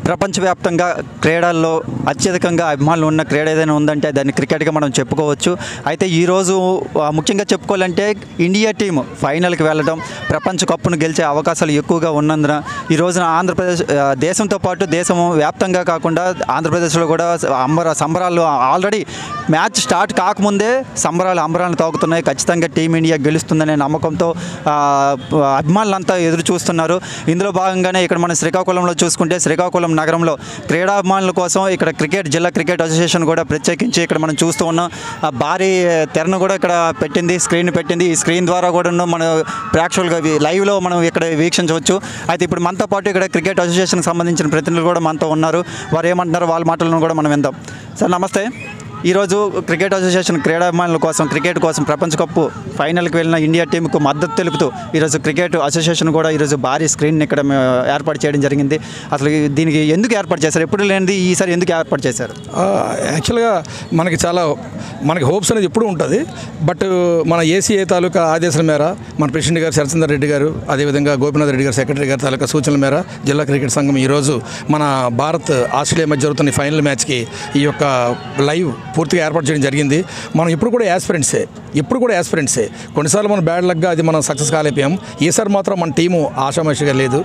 ప్రపంచవ్యాప్తంగా క్రీడల్లో అత్యధికంగా అభిమానులు ఉన్న క్రీడ ఏదైనా ఉందంటే దాన్ని క్రికెట్గా మనం చెప్పుకోవచ్చు అయితే ఈరోజు ఆ, ముఖ్యంగా చెప్పుకోవాలంటే ఇండియా టీం ఫైనల్కి వెళ్ళడం ప్రపంచ కప్పును గెలిచే అవకాశాలు ఎక్కువగా ఉన్నందున ఈ రోజున ఆంధ్రప్రదేశ్ ఆ, దేశంతో పాటు దేశం వ్యాప్తంగా కాకుండా ఆంధ్రప్రదేశ్లో కూడా అంబర సంబరాలు ఆల్రెడీ మ్యాచ్ స్టార్ట్ కాకముందే సంబరాలు అంబరాలు తాగుతున్నాయి ఖచ్చితంగా టీమిండియా గెలుస్తుందనే నమ్మకంతో ఆ, అభిమానులంతా ఎదురు చూస్తున్నారు ఇందులో భాగంగానే ఇక్కడ మన శ్రీకాకుళంలో చూసుకుంటే శ్రీకాకుళం నగరంలో క్రీడాభిమానుల కోసం ఇక్కడ క్రికెట్ జిల్లా క్రికెట్ అసోసియేషన్ కూడా ప్రత్యేకించి ఇక్కడ మనం చూస్తూ ఉన్నాం ఆ భారీ తెరను కూడా ఇక్కడ పెట్టింది స్క్రీన్ పెట్టింది ఈ స్క్రీన్ ద్వారా కూడా మన ప్రేక్షకులుగా వి- లైవ్లో మనం ఇక్కడ వీక్షించవచ్చు అయితే ఇప్పుడు మనతో పాటు ఇక్కడ క్రికెట్ అసోసియేషన్కి సంబంధించిన ప్రతినిధులు కూడా మనతో ఉన్నారు వారు ఏమంటున్నారో వాళ్ళ మాటలను కూడా మనం విందాం సార్ నమస్తే ఈరోజు క్రికెట్ అసోసియేషన్ క్రీడాభిమానుల కోసం క్రికెట్ కోసం ప్రపంచ కప్పు ఫైనల్కి వెళ్ళిన ఇండియా టీంకు మద్దతు తెలుపుతూ ఈరోజు క్రికెట్ అసోసియేషన్ కూడా ఈరోజు భారీ స్క్రీన్ ఇక్కడ మే- ఏర్పాటు చేయడం జరిగింది అసలు ఈ- దీనికి ఎందుకు ఏర్పాటు చేశారు ఎప్పుడు లేనిది ఈసారి ఎందుకు ఏర్పాటు చేశారు ఆ, యాక్చువల్గా మనకి చాలా మనకి హోప్స్ అనేది ఎప్పుడూ ఉంటుంది బట్ మన ఏసీఏ తాలూకా ఆదేశాల మేర మన ప్రెసిడెంట్ గారు శరచంద్ర రెడ్డి గారు అదేవిధంగా గోపినాథ్ రెడ్డి గారు సెక్రటరీ గారి తాలూకా సూచనల మేర జిల్లా క్రికెట్ సంఘం ఈరోజు మన భారత్ ఆస్ట్రేలియా మధ్య జరుగుతున్న ఈ ఫైనల్ మ్యాచ్కి ఈ యొక్క లైవ్ పూర్తిగా ఏర్పాటు చేయడం జరిగింది మనం ఇప్పుడు కూడా యాస్పిరెంట్సే ఇప్పుడు కూడా యాస్పిరెంట్సే కొన్నిసార్లు మనం బ్యాడ్ లక్గా అది మనం సక్సెస్ కాలేకపోయాం ఈసారి మాత్రం మన టీము ఆషామాషిగా లేదు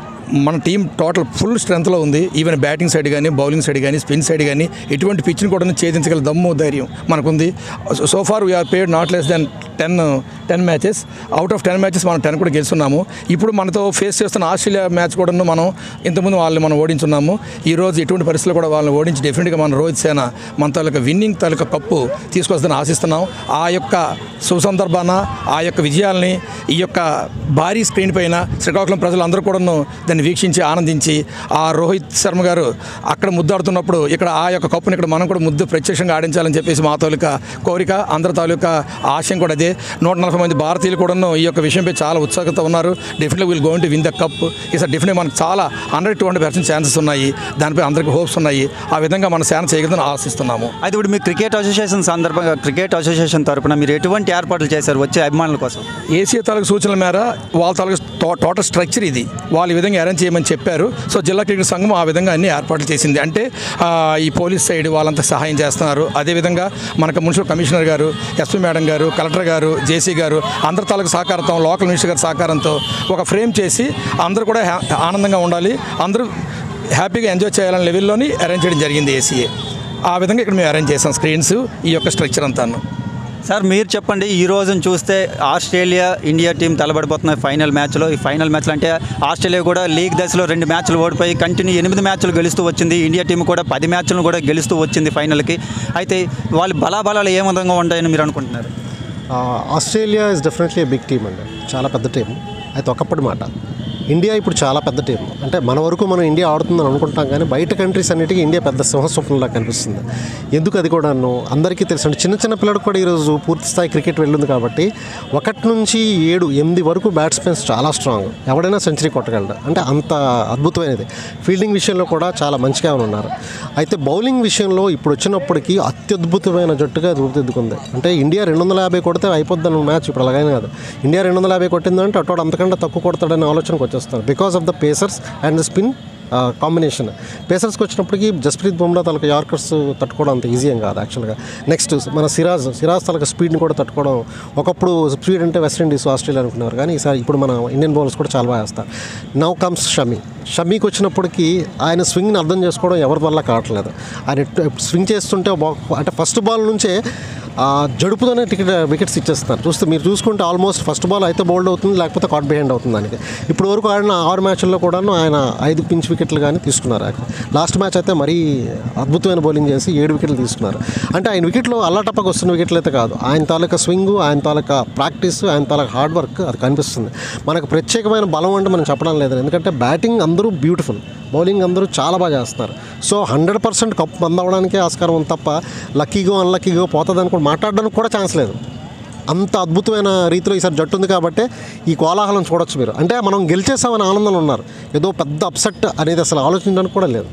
మన టీం టోటల్ ఫుల్ స్ట్రెంత్లో ఉంది ఈవెన్ బ్యాటింగ్ సైడ్ కానీ బౌలింగ్ సైడ్ కానీ స్పిన్ సైడ్ కానీ ఎటువంటి పిచ్ని కూడా ఛేదించగల దమ్ము ధైర్యం మనకుంది so far we are played not less than ten ten matches out of ten matches మనం టెన్ కూడా గెలుస్తున్నాము ఇప్పుడు మనతో ఫేస్ చేస్తున్న ఆస్ట్రేలియా మ్యాచ్ కూడా మనం ఇంతకుముందు వాళ్ళని మనం ఓడించున్నాము ఈ రోజు ఎటువంటి పరిస్థితుల్లో కూడా వాళ్ళని ఓడించి డెఫినెట్గా మన రోహిత్ సేన మన తాలూకా విన్నింగ్ తాలూకా కప్పు తీసుకొస్తుందని ఆశిస్తున్నాం ఆ యొక్క సుసందర్భాన ఆ యొక్క విజయాల్ని ఈ యొక్క భారీ స్క్రీన్ పైన శ్రీకాకుళం ప్రజలందరూ కూడాను దాన్ని వీక్షించి ఆనందించి ఆ రోహిత్ శర్మ గారు అక్కడ ముద్దాడుతున్నప్పుడు ఇక్కడ ఆ యొక్క కప్పుని ఇక్కడ మనం కూడా ముద్దు ప్రత్యక్షంగా ఆడించాలని చెప్పేసి మా తాలూకా కోరిక అందరి తాలూకా ఆశయం కూడా అదే నూట నలభై మంది భారతీయులు కూడాను ఈ యొక్క విషయంపై చాలా ఉత్సాహత ఉన్నారు definitely will going to win the cup ఈసారి డెఫినెట్లీ మనకు చాలా hundred two hundred percent chances ఉన్నాయి దానిపై అందరికీ హోప్స్ ఉన్నాయి ఆ విధంగా మన సేన చేయగలని ఆశిస్తున్నాము అయితే ఇప్పుడు మీ క్రికెట్ అసోసియేషన్ సందర్భంగా క్రికెట్ అసోసియేషన్ తరపున మీరు ఎటువంటి ఏర్పాట్లు చేశారు వచ్చే అభిమానుల కోసం ఏసీఏ తాలూకు సూచనల మేర వాళ్ళ తాలూకు టో- టోటల్ స్ట్రక్చర్ ఇది వాళ్ళు ఈ విధంగా అరేంజ్ చేయమని చెప్పారు సో జిల్లా క్రికెట్ సంఘం ఆ విధంగా అన్ని ఏర్పాట్లు చేసింది అంటే ఆ, ఈ పోలీస్ సైడ్ వాళ్ళంతా సహాయం చేస్తున్నారు అదేవిధంగా మనకు మున్సిపల్ కమిషనర్ గారు ఎస్పీ మేడం గారు కలెక్టర్ గారు జేసీ గారు అందరి తాలూకు సహకారంతో లోకల్ మినిస్టర్ గారి సహకారంతో ఒక ఫ్రేమ్ చేసి అందరూ కూడా హ్యా- ఆనందంగా ఉండాలి అందరూ హ్యాపీగా ఎంజాయ్ చేయాలనే లెవెల్లోని అరేంజ్ చేయడం జరిగింది ఏసీఏ ఆ విధంగా ఇక్కడ మేము అరేంజ్ చేసాం స్క్రీన్స్ ఈ యొక్క స్ట్రక్చర్ అంతాను సార్ మీరు చెప్పండి ఈ రోజున చూస్తే ఆస్ట్రేలియా ఇండియా టీం తలబడిపోతున్నాయి ఫైనల్ మ్యాచ్లో ఈ ఫైనల్ మ్యాచ్లు అంటే ఆస్ట్రేలియా కూడా లీగ్ దశలో రెండు మ్యాచ్లు ఓడిపోయి కంటిన్యూ ఎనిమిది మ్యాచ్లు గెలుస్తూ వచ్చింది ఇండియా టీం కూడా పది మ్యాచ్లను కూడా గెలుస్తూ వచ్చింది ఫైనల్కి అయితే వాళ్ళ బలాబలాలు ఏ విధంగా ఉంటాయని మీరు అనుకుంటున్నారు Australia is definitely big team అండి చాలా పెద్ద టీం అయితే ఒకప్పటి మాట ఇండియా ఇప్పుడు చాలా పెద్ద టీం అంటే మన వరకు మనం ఇండియా ఆడుతుందని అనుకుంటాం కానీ బయట కంట్రీస్ అన్నిటికీ ఇండియా పెద్ద సింహస్వప్నంలా కనిపిస్తుంది ఎందుకు అది కూడాను అందరికీ తెలుసు అంటే చిన్న చిన్న పిల్లలకు కూడా ఈరోజు పూర్తి స్థాయి క్రికెట్ వెళ్ళింది కాబట్టి ఒకటి నుంచి ఏడు ఎనిమిది వరకు బ్యాట్స్మెన్స్ చాలా స్ట్రాంగ్ ఎవడైనా సెంచరీ కొట్టగలడు అంటే అంత అద్భుతమైనది ఫీల్డింగ్ విషయంలో కూడా చాలా మంచిగా ఉన్నారు అయితే బౌలింగ్ విషయంలో ఇప్పుడు వచ్చినప్పటికీ అత్యద్భుతమైన జట్టుగా అది రూపుదిద్దుకుంది అంటే ఇండియా రెండు వందల యాభై కొడితే అయిపోద్దని మ్యాచ్ ఇప్పుడు అలాగైనా కాదు ఇండియా రెండు వందల యాభై కొట్టిందంటే అటు అంతకంటే తక్కువ కొడతాడనే ఆలోచనకు వచ్చేస్తారు because of the pacers and the spin combination పేసర్స్కి వచ్చినప్పటికీ జస్ప్రీత్ బుమ్రా తనకు యార్కర్స్ తట్టుకోవడం అంత ఈజీ ఏం కాదు యాక్చువల్గా నెక్స్ట్ మన సిరాజ్ సిరాజ్ తనకు స్పీడ్ని కూడా తట్టుకోవడం ఒకప్పుడు స్పీడ్ అంటే వెస్టిండీస్ ఆస్ట్రేలియా అనుకున్నారు కానీ ఈసారి ఇప్పుడు మన ఇండియన్ బౌలర్స్ కూడా చాలా బాగా వేస్తారు నౌ కమ్స్ షమీ షమీకి వచ్చినప్పటికీ ఆయన స్వింగ్ని అర్థం చేసుకోవడం ఎవరి వల్ల కావట్లేదు ఆయన స్వింగ్ చేస్తుంటే బా- అంటే ఫస్ట్ బాల్ నుంచే ఆ జడుపుతోనే టికెట్ వికెట్స్ ఇచ్చేస్తున్నారు చూస్తే మీరు చూసుకుంటే ఆల్మోస్ట్ ఫస్ట్ బాల్ అయితే బౌల్డ్ అవుతుంది లేకపోతే కాట్ బిహైండ్ అవుతుంది దానికి ఇప్పుడు వరకు ఆడిన ఆరు మ్యాచ్ల్లో కూడాను ఆయన ఐదు పించ్ వికెట్లు కానీ తీసుకున్నారు లాస్ట్ మ్యాచ్ అయితే మరీ అద్భుతమైన బౌలింగ్ చేసి ఏడు వికెట్లు తీసుకున్నారు అంటే ఆయన వికెట్లో అల్లాటప్పకు వస్తున్న వికెట్లు అయితే కాదు ఆయన తాలూకా స్వింగ్ ఆయన తాలూకా ప్రాక్టీస్ ఆయన తాలూకా హార్డ్ వర్క్ అది కనిపిస్తుంది మనకు ప్రత్యేకమైన బలం అంటే మనం చెప్పడం లేదు ఎందుకంటే బ్యాటింగ్ అందరూ బ్యూటిఫుల్ బౌలింగ్ అందరూ చాలా బాగా చేస్తున్నారు సో హండ్రెడ్ పర్సెంట్ కప్ బంద్ అవ్వడానికే ఆస్కారం ఉంది తప్ప లక్కీగో అన్లక్కీగో పోతుందని కూడా మాట్లాడడానికి కూడా ఛాన్స్ లేదు అంత అద్భుతమైన రీతిలో ఈసారి జట్టు ఉంది కాబట్టి ఈ కోలాహలం చూడొచ్చు మీరు అంటే మనం గెలిచేసామని ఆనందంలో ఉన్నారు ఏదో పెద్ద అప్సెట్ అనేది అసలు ఆలోచించడానికి కూడా లేదు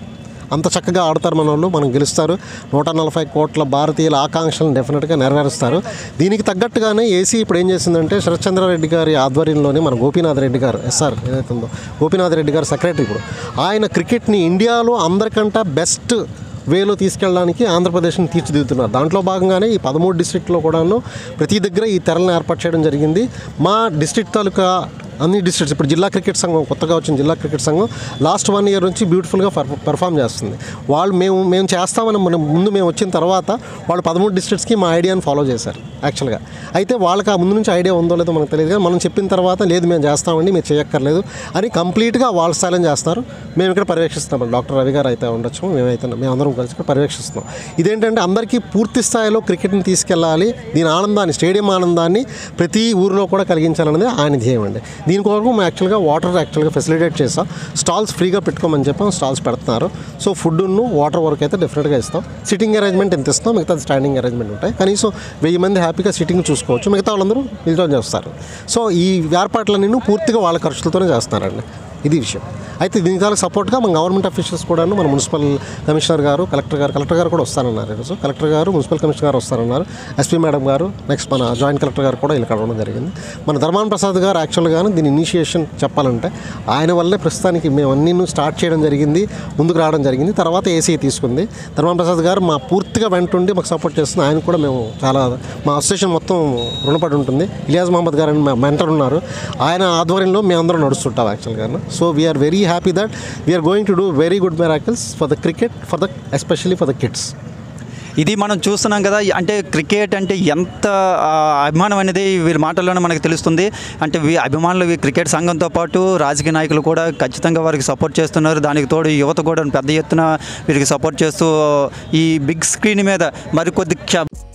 అంత చక్కగా ఆడతారు మన వాళ్ళు మనం గెలుస్తారు నూట నలభై కోట్ల భారతీయుల ఆకాంక్షలను డెఫినెట్గా నెరవేరుస్తారు దీనికి తగ్గట్టుగానే ఏసీ ఇప్పుడు ఏం చేసిందంటే శరత్చంద్రారెడ్డి గారి ఆధ్వర్యంలోనే మన గోపీనాథ్ రెడ్డి గారు ఎస్ఆర్ ఏదైతే ఉందో గోపీనాథ్ రెడ్డి గారు సెక్రటరీ ఇప్పుడు ఆయన క్రికెట్ని ఇండియాలో అందరికంటే బెస్ట్ వేలో తీసుకెళ్ళడానికి ఆంధ్రప్రదేశ్ని తీర్చిదిద్దుతున్నారు దాంట్లో భాగంగానే ఈ పదమూడు డిస్ట్రిక్ట్లో కూడాను ప్రతి దగ్గర ఈ తెరలను ఏర్పాటు చేయడం జరిగింది మా డిస్ట్రిక్ట్ తాలూకా అన్ని డిస్ట్రిక్ట్స్ ఇప్పుడు జిల్లా క్రికెట్ సంఘం కొత్తగా వచ్చిన జిల్లా క్రికెట్ సంఘం లాస్ట్ వన్ ఇయర్ నుంచి బ్యూటిఫుల్గా పెర్ఫామ్ చేస్తుంది వాళ్ళు మేము మేము చేస్తామని మనం ముందు మేము వచ్చిన తర్వాత వాళ్ళు పదమూడు డిస్ట్రిక్ట్స్కి మా ఐడియాని ఫాలో చేశారు యాక్చువల్గా అయితే వాళ్ళకి ఆ ముందు నుంచి ఐడియా ఉందో లేదో మనకు తెలియదు కానీ మనం చెప్పిన తర్వాత లేదు మేము చేస్తామండి మీరు చేయక్కర్లేదు అని కంప్లీట్గా వాళ్ళ స్థాయిలో చేస్తున్నారు మేము ఇక్కడ పర్యవేక్షిస్తున్నాం డాక్టర్ రవి గారు అయితే ఉండొచ్చు మేమైతే మేమందరం కలిసి ఇక్కడ పర్యవేక్షిస్తున్నాం ఇదేంటంటే అందరికీ పూర్తి స్థాయిలో క్రికెట్ని తీసుకెళ్ళాలి దీని ఆనందాన్ని స్టేడియం ఆనందాన్ని ప్రతి ఊరిలో కూడా కలిగించాలనేది ఆయన ధ్యేయం అండి దీని కొరకు మేము యాక్చువల్గా వాటర్ యాక్చువల్గా ఫెసిలిటేట్ చేస్తాం స్టాల్స్ ఫ్రీగా పెట్టుకోమని చెప్పాం స్టాల్స్ పెడుతున్నారు సో ఫుడ్ను వాటర్ వరకు అయితే డెఫినెట్గా ఇస్తాం సిట్టింగ్ అరేంజ్మెంట్ ఎంత ఇస్తాం మిగతా స్టాండింగ్ అరేంజ్మెంట్ ఉంటాయి కనీసం వెయ్యి మంది హ్యాపీగా సిట్టింగ్ చూసుకోవచ్చు మిగతా వాళ్ళందరూ విజయం చేస్తారు సో ఈ ఏర్పాట్లన్నీ పూర్తిగా వాళ్ళ ఖర్చులతోనే చేస్తున్నారండి ఇది విషయం అయితే దీనికి చాలా సపోర్ట్గా మన గవర్నమెంట్ అఫీషియల్స్ కూడాను మన మున్సిపల్ కమిషనర్ గారు కలెక్టర్ గారు కలెక్టర్ గారు కూడా వస్తానన్నారు ఈరోజు కలెక్టర్ గారు మున్సిపల్ కమిషనర్ గారు వస్తానన్నారు ఎస్పీ మేడం గారు నెక్స్ట్ మన జాయింట్ కలెక్టర్ గారు కూడా ఇలా కలవడం జరిగింది మన ధర్మాన ప్రసాద్ గారు యాక్చువల్గాను దీని ఇనిషియేషన్ చెప్పాలంటే ఆయన వల్లే ప్రస్తుతానికి మేము అన్నీ స్టార్ట్ చేయడం జరిగింది ముందుకు రావడం జరిగింది తర్వాత ఏసీ తీసుకుంది ధర్మాన ప్రసాద్ గారు మా పూర్తిగా వెంటుండి మాకు సపోర్ట్ చేస్తుంది ఆయన కూడా మేము చాలా మా అసోసియేషన్ మొత్తం రుణపడి ఉంటుంది ఇలియాజ్ మహమ్మద్ గారు అని మా మెంటర్ ఉన్నారు ఆయన ఆధ్వర్యంలో మేమందరం నడుస్తుంటాం యాక్చువల్గా so we are very happy that we are going to do very good miracles for the cricket for the especially for the kids ఇది మనం చూస్తున్నాం కదా అంటే క్రికెట్ అంటే ఎంత ఆ, అభిమానం అనేది వీరి మాటల్లోనే మనకు తెలుస్తుంది అంటే వీ అభిమానులు ఈ క్రికెట్ సంఘంతో పాటు రాజకీయ నాయకులు కూడా ఖచ్చితంగా వారికి సపోర్ట్ చేస్తున్నారు దానికి తోడు యువత కూడా పెద్ద ఎత్తున వీరికి సపోర్ట్ చేస్తూ ఈ బిగ్ స్క్రీన్ మీద మరికొద్ది క్ష-